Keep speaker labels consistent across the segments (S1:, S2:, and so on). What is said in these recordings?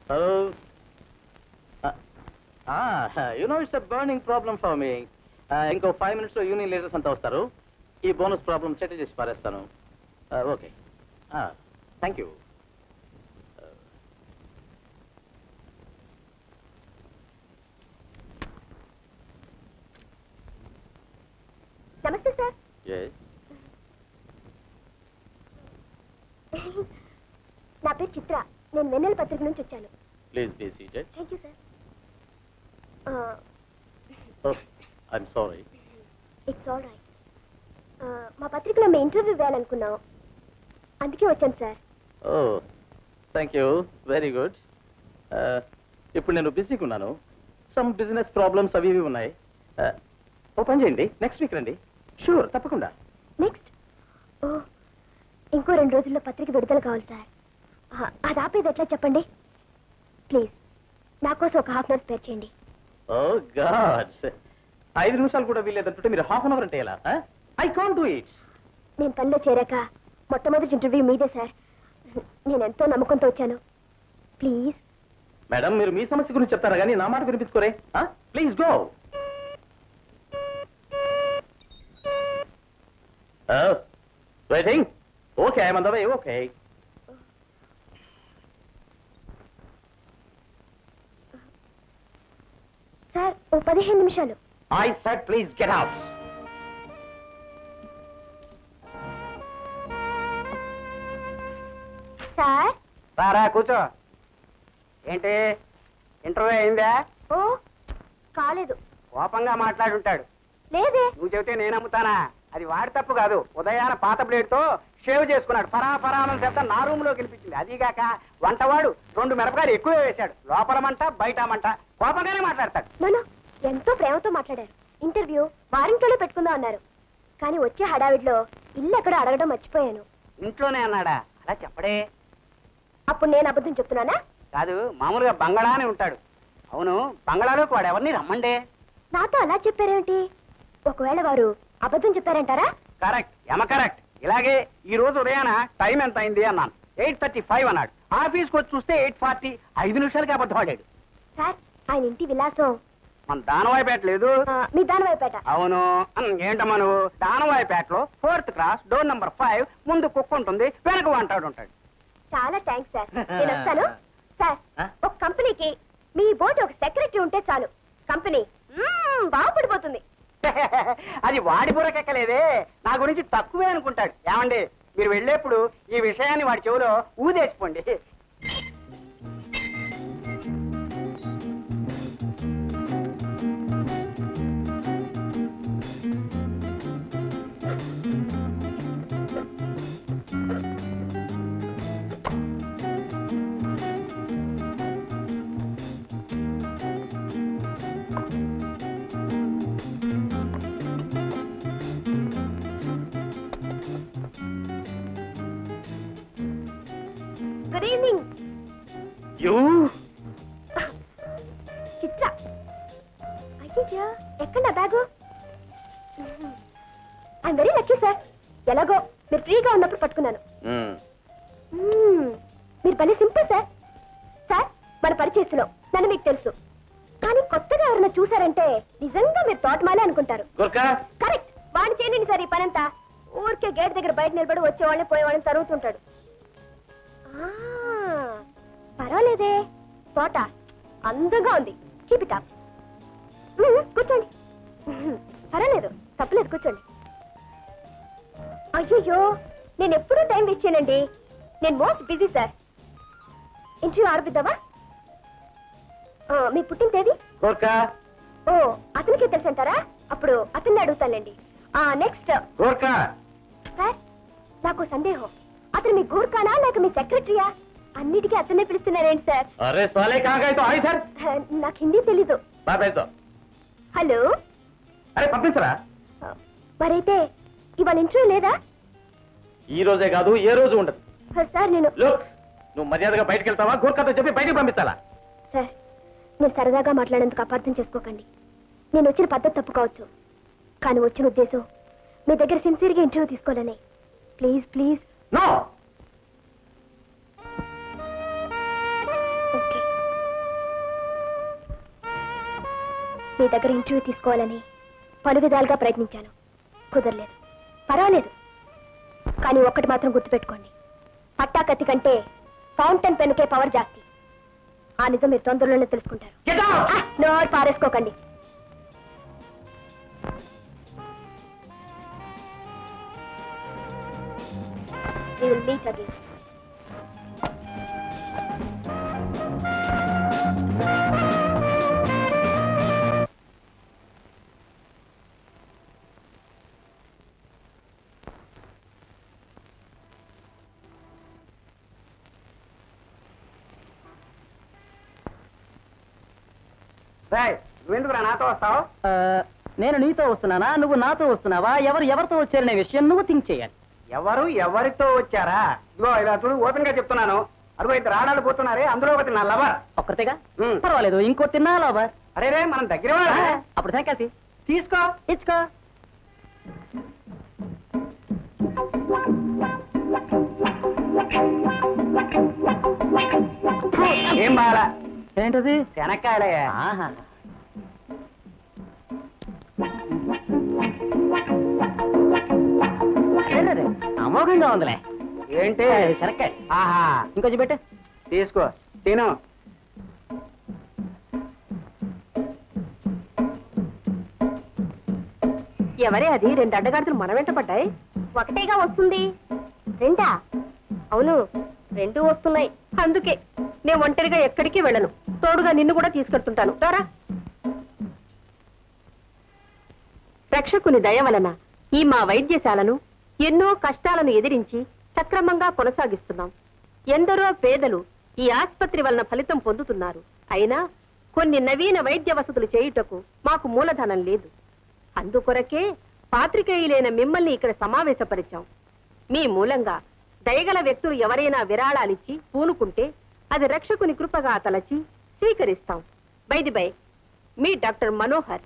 S1: Hello you know it's a burning problem for me ఇంకో five మినిట్స్లో union leaders అంతా వస్తారు ఈ బోనస్ ప్రాబ్లం సెటిల్ చేసి పారేస్తాను ఓకే థ్యాంక్ యూ
S2: నమస్తే సార్ నా పేరు చిత్ర నేను వెన్నెల పత్రిక నుంచి వచ్చాను
S1: please be seated
S2: thank you sir
S1: I'm sorry
S2: it's all right మా పత్రికలో మీ ఇంటర్వ్యూ వేయాలనుకున్నాం అందుకే వచ్చాను sir
S1: oh thank you very good ఇప్పుడు నేను బిజీగా ఉన్నాను సమ్ బిజినెస్ ప్రాబ్లమ్స్ అవి ఇవి ఉన్నాయి Uh, ఓ పని చేయండి నెక్స్ట్ వీక్ రండి షూర్ తప్పకుండా
S2: నెక్స్ట్ ఓ ఇంకో రెండు రోజుల్లో పత్రిక విడుదల కావాలి సార్ ఆ, అది ఆపేది ఎట్లా చెప్పండి ప్లీజ్ నా కోసం ఒక హాఫ్ అన్ అవర్ స్పేర్ చేయండి
S1: ఓ గాడ్ ఐదు నిమిషాలు కూడా వీల్లేదంటుంటే మీరు హాఫ్ అన్ అవర్ అంటే ఎలా ఐ కాంట్ డూ ఇట్
S2: నేను పనిలో చేరాక మొట్టమొదటి ఇంటర్వ్యూ మీదే సార్ నేను ఎంతో నమ్మకంతో వచ్చాను ప్లీజ్
S1: మేడం మీరు మీ సమస్య గురించి చెప్తారా కానీ నా మాట వినిపించుకోరే please go waiting okay I'm on the way okay
S2: sir ఓ పదిహేను నిమిషాలు
S1: I said please get out
S2: sir
S3: రారా కూర్చో ఏంటి ఇంటర్వ్యూ అయిందా
S2: ఓ కాలేదు
S3: కోపంగా మాట్లాడుంటాడు
S2: లేదే
S3: నువ్వు చెబితే నేను అమ్ముతానా అది వాడి తప్పు కాదు ఉదయాన పాత బ్లేడ్ తో షేవ్ చేసుకున్నాడు ఫరా ఫరా అని శబ్దం నా రూమ్ లో కనిపించింది అదిగాక వంటవాడు రెండు మిరపకాయలు ఎక్కువే వేశాడు లోపల మంట బయట మంట కోపంగానే మాట్లాడతాడు
S2: నన్ను ఎంతో ప్రేమతో మాట్లాడారు ఇంటర్వ్యూ వారింట్లోనే పెట్టుకుందాం అన్నారు కానీ వచ్చే హడావిడిలో ఇల్లు ఎక్కడ అడగడం మర్చిపోయాను
S3: ఇంట్లోనే అన్నాడా అలా చెప్పడే
S2: అప్పుడు నేను అబద్ధం చెప్తున్నానా
S3: కాదు మామూలుగా బంగళానే ఉంటాడు అవును బంగళాలోకి వాడు ఎవరిని రమ్మండే
S2: నాతో అలా చెప్పారేంటి ఒకవేళ వారు అబద్ధం చెప్పారంటారా
S3: కరెక్ట్ ఎమ కరెక్ట్ ఇలాగే ఈ రోజు ఉదయాన టైం ఎంత అయింది అన్నాను ఎయిట్ థర్టీ ఫైవ్ అన్నాడు ఆఫీస్కి వచ్చి చూస్తే ఎయిట్ ఫార్టీ ఐదు నిమిషాలకి అబద్ధం ఆడాడు
S2: సార్ ఆయన ఇంటి విలాసం
S3: మన దానవాయిపేట లేదు
S2: ఆ, మీ దానవాయిపేట
S3: అవును అన్ ఏంటమ్మా నువ్వు దానవాయిపేటలో fourth class door number five ముందు కుక్క ఉంటుంది వెనక వంటాడు ఉంటాడు
S2: చాలా థ్యాంక్స్ సార్ నేను వస్తాను సార్
S1: ఆ?
S2: ఒక కంపెనీకి మీ బోర్డు ఒక సెక్రటరీ ఉంటే చాలు కంపెనీ మ్మ్, బాగుపడిపోతుంది
S3: అది వాడి బుర్రకెక్కలేదే నా గురించి తక్కువే అనుకుంటాడు ఏమండి మీరు వెళ్ళేప్పుడు ఈ విషయాన్ని వాడి చెవిలో ఊదేసిపోండి
S2: గుడ్ ఈవినింగ్
S1: యూ
S2: చిత్ర అయ్యయ్యో ఎక్కడ నా bag I'm very lucky sir ఎలాగో మీరు ఫ్రీగా ఉన్నప్పుడు పట్టుకున్నాను మ్మ్. మీరు పని సింపుల్ సార్ సార్ మన పరిచయస్తులో నన్ను మీకు తెలుసు కానీ కొత్తగా ఎవరైనా చూసారంటే నిజంగా మీరు తోటమాలే అనుకుంటారు
S1: గుర్కా
S2: కరెక్ట్ వాడిని చేయండి సార్ ఈ పనంతా ఊరికే గేట్ దగ్గర బయట నిలబడి వచ్చేవాళ్ళని పోయేవాళ్ళని తరుగుతుంటాడు ఆ, పర్వాలేదే తోట అందంగా ఉంది కీప్ ఇట్ అప్ కూర్చోండి మ్మ్, పర్వాలేదు తప్పలేదు కూర్చోండి అయ్యయ్యో నేను ఎప్పుడూ టైం వేస్ట్ చేయనండి నేను మోస్ట్ బిజీ సార్ ఇంటర్వ్యూ ఆరపిద్దామా ఆ, మీ పుట్టిన తేదీ
S1: గుర్కా
S2: ఓ అతనికే తెలుసంటారా అప్పుడు అతన్ని అడుగుతానండి ఆ నెక్స్ట్
S1: గుర్కా
S2: సార్ నాకు సందేహం అతను మీ గూర్ఖానా లేక మీ సెక్రటరీయా అన్నిటికీ అతన్నే పిలుస్తున్నారేంటి సార్
S1: అరే సాలే కాగా తో హాయ్ సార్
S2: ఆ, నాకు హిందీ తెలీదు
S1: బాబాయ్ తో
S2: హలో
S1: అరే పంపించరా
S2: ఆ, మరైతే ఇవాళ ఇంటర్వ్యూ లేదా
S1: ఈ రోజే కాదు ఏ రోజు ఉండదు
S2: ఆ, సార్ నేను
S1: లుక్ నువ్వు మర్యాదగా బయటకు వెళ్తావా గూర్ఖాతో చెప్పి బయటకు పంపించాలా
S2: సార్ నేను సరదాగా మాట్లాడేందుకు అపార్థం చేసుకోకండి నేను వచ్చిన పద్ధతి తప్పు కావచ్చు కానీ వచ్చిన ఉద్దేశం మీ దగ్గర సిన్సియర్గా ఇంటర్వ్యూ తీసుకోవాలని ప్లీజ్ ప్లీజ్
S1: నో
S2: ఓకే మీ దగ్గర ఇంటర్వ్యూ తీసుకోవాలని పలు విధాలుగా ప్రయత్నించాను కుదరలేదు పర్వాలేదు కానీ ఒక్కటి మాత్రం గుర్తుపెట్టుకోండి పట్టాకత్తి కంటే ఫౌంటైన్ పెన్నుకే పవర్ జాస్తి ఆ నిజం మీరు తొందరలోనే తెలుసుకుంటారు ఆ, నోరు పారేసుకోకండి We will meet again.
S3: Roy నువ్వెందుకురా నాతో వస్తావు
S4: ఆ, నేను నీతో వస్తున్నానా నువ్వు నాతో వస్తున్నావా ఎవరు ఎవరితో వచ్చారనే విషయం నువ్వు థింక్ చేయాలి
S3: ఎవరు ఎవరితో వచ్చారా ఇదిగో ఇలా చూడు ఓపెన్ గా చెప్తున్నాను అడుగు ఇద్దరు ఆడాలు పోతున్నారే అందులో ఒకటి నా లవర్
S4: ఒక్కరితేగా
S3: ఉమ్.
S4: పర్వాలేదు ఇంకో తిన్నాలా బా
S3: అరే రే మనం దగ్గర వాళ్ళమే.
S4: అప్పుడు థ్యాంక్
S3: తీసుకో
S4: ఇచ్చుకో
S3: ఏం బాగా
S4: ఏంటది
S3: శనక్కాయలయ్యా
S4: ఆహా. ఏంటది? అమోఘంగా ఉందిలే
S3: ఏంటి
S4: శనక్కాయ
S3: ఆహా
S4: ఇంకొంచెం పెట్టు
S3: తీసుకో తిను
S2: ఎవరే అది రెండు అడ్డగాడుతులు మన వెంట పడ్డాయి ఒకటేగా వస్తుంది రెండా అవును రెండు వస్తున్నాయి అందుకే నేను ఒంటరిగా ఎక్కడికి వెళ్ళను తోడుగా నిన్ను కూడా తీసుకెళ్తుంటాను రారా రక్షకుని దయ వలన ఈ మా వైద్యశాలను ఎన్నో కష్టాలను ఎదిరించి సక్రమంగా కొనసాగిస్తున్నాం ఎందరో పేదలు ఈ ఆస్పత్రి వలన ఫలితం పొందుతున్నారు అయినా కొన్ని నవీన వైద్య వసతులు చేయుటకు మాకు మూలధనం లేదు అందుకొరకే పాత్రికేయులైన మిమ్మల్ని ఇక్కడ సమావేశపరిచాం మీ మూలంగా దయగల వ్యక్తులు ఎవరైనా విరాళాలిచ్చి పూనుకుంటే అది రక్షకుని కృపగా తలచి స్వీకరిస్తాం బైది బై మీ డాక్టర్ మనోహర్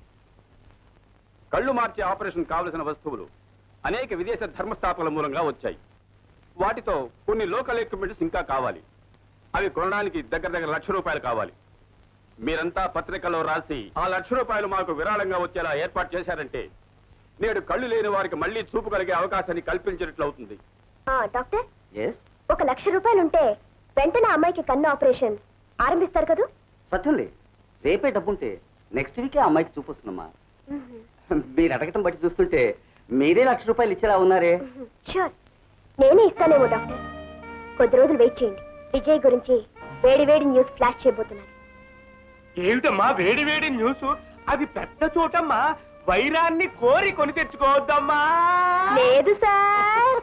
S5: కళ్ళు మార్చే ఆపరేషన్ కావలసిన వస్తువులు అనేక విదేశ ధర్మస్థాపనల మూలంగా వచ్చాయి వాటితో కొన్ని లోకల్ ఎక్విప్మెంట్స్ ఇంకా కావాలి అవి కొనడానికి దగ్గర దగ్గర లక్ష రూపాయలు కావాలి మీరంతా పత్రికలో రాసి ఆ లక్ష రూపాయలు మాకు విరాళంగా వచ్చేలా ఏర్పాటు చేశారంటే నేడు కళ్ళు లేని వారికి మళ్ళీ చూపు కలిగే అవకాశాన్ని కల్పించినట్లు అవుతుంది
S2: డాక్టర్ ఒక లక్ష రూపాయలుంటే వెంటనే అమ్మాయికి కన్ను ఆపరేషన్ ఆరంభిస్తారు కదూ
S6: సత్యంలే రేపే డబ్బుంటే నెక్స్ట్ వీకే అమ్మాయికి చూపొస్తుందమ్మా మీరు అడగటం బట్టి చూస్తుంటే మీరే లక్ష రూపాయలు ఇచ్చేలా ఉన్నారే
S2: షూర్ నేనే ఇస్తానేమో డాక్టర్ కొద్ది రోజులు వెయిట్ చేయండి విజయ్ గురించి వేడి వేడి న్యూస్ ఫ్లాష్ చేయబోతున్నాను
S7: ఏమిటమ్మా వేడి వేడి న్యూస్ అది పెద్ద చోటమ్మా వైరాన్ని కోరి కొని తెచ్చుకోవద్దమ్మా
S2: లేదు సార్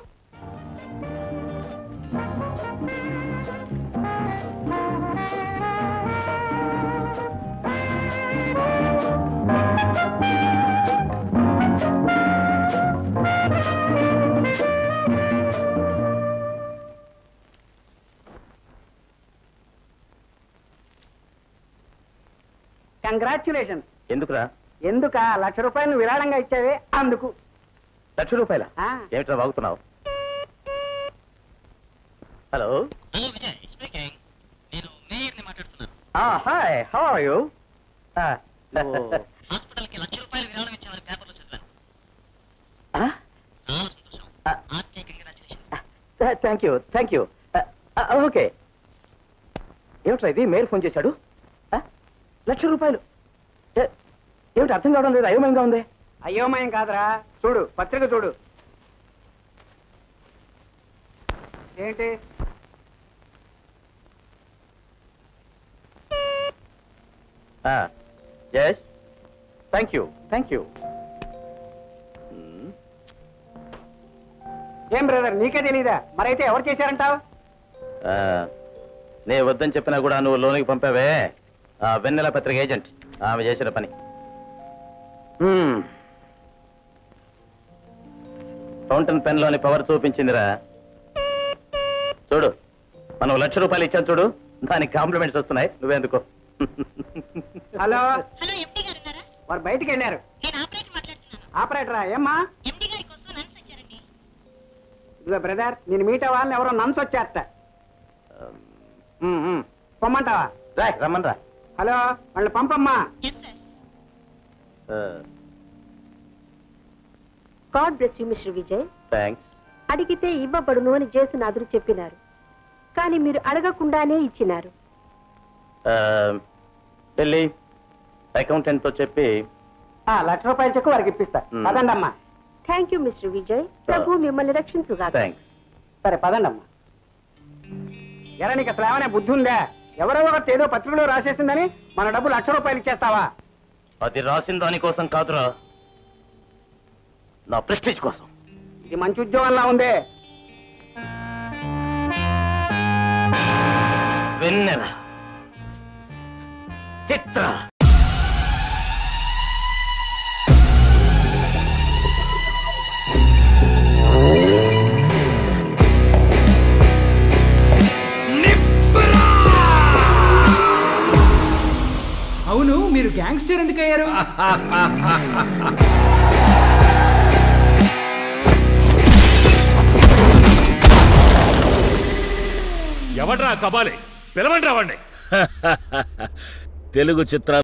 S3: కంగ్రాచులేషన్స్
S1: ఎందుకురా
S3: ఎందుక లక్ష రూపాయలు విరాళంగా ఇచ్చావే అందుకు
S1: లక్ష రూపాయల
S3: ఆ.
S1: ఏమిట్రా వాగుతున్నావు హలో
S4: హలో విజయ్ స్పీకింగ్ నేను మేయర్ని మాట్లాడుతున్నాను
S1: హాయ్ హౌ ఆర్ యు
S4: హాస్పిటల్కి లక్ష రూపాయలు విరాళం ఇచ్చామని పేపర్లో చదివాను చాలా సంతోషం
S1: Ah.
S4: RK congratulation
S1: thank you thank you okay ఏమిట్రా ఇది మేల్ ఫోన్ చేశాడు ఆ? లక్ష రూపాయలు ఏ- ఏమిటి అర్థం కావడం లేదు అయోమయంగా ఉంది
S3: అయోమయం కాదురా చూడు పత్రిక చూడు ఏంటి
S1: yes thank you thank you
S3: ఏం బ్రదర్ నీకే తెలీదా మరైతే ఎవరు చేశారంటావు
S1: నే వద్దని చెప్పినా కూడా నువ్వు లోనికి పంపావే ఆ వెన్నెల పత్రిక ఏజెంట్ ఆమె చేసిన పని హ్మ్. ఫౌంటైన్ పెన్ లోని పవర్ చూపించిందిరా చూడు మనం లక్ష రూపాయలు ఇచ్చాను చూడు దానికి కాంప్లిమెంట్స్ వస్తున్నాయి నువ్వెందుకో
S3: హలో
S8: హలో ఎండి గారు ఉన్నారా
S3: వారు బయటికి వెళ్ళారు
S8: నేను ఆపరేటర్ మాట్లాడుతున్నాను
S3: ఆపరేటరా ఏమ్మా
S8: ఎండి గారి కోసం నన్స్ వచ్చారండి
S3: ఇదిగో బ్రదర్ నేను మీట్ అవ్వాలని ఎవరో నన్స్ వచ్చేస్తా
S1: హ్మ్, హ్మ్.
S3: పొమ్మంటావా
S1: రాయ్ రమ్మని రా
S3: హలో వాళ్ళు పంపమ్మా
S8: yes sir
S2: God bless you mister Vijay
S1: thanks
S2: అడిగితే ఇవ్వబడును అని జేసునాథుడు చెప్పినారు కానీ మీరు అడగకుండానే ఇచ్చినారు
S1: వెళ్ళి అకౌంటెంట్తో చెప్పి
S3: ఆ లక్ష రూపాయల చెక్కు వారికి ఇప్పిస్తా
S1: మ్.
S3: పదండి అమ్మా
S2: థ్యాంక్ యూ మిస్టర్ విజయ్ ప్రభు మిమ్మల్ని రక్షించుగా
S1: థ్యాంక్స్
S3: సరే పదండి అమ్మా ఎరా నీకు అసలు ఏమైనా బుద్ధి ఉందా ఎవరో ఒకటి ఏదో పత్రికలో రాసేసిందని మన డబ్బు లక్ష రూపాయలు ఇచ్చేస్తావా
S1: అది రాసిన దానికోసం కాదురా నా ప్రెస్టీజ్ కోసం
S3: ఇది మంచి ఉద్యోగంలా ఉందే
S1: వెన్నెల చిత్ర
S9: అవును మీరు గ్యాంగ్స్టర్ ఎందుకు అయ్యారు
S10: ఎవడ్రా కబాలి పిలవండి రావండి
S11: తెలుగు చిత్రాలు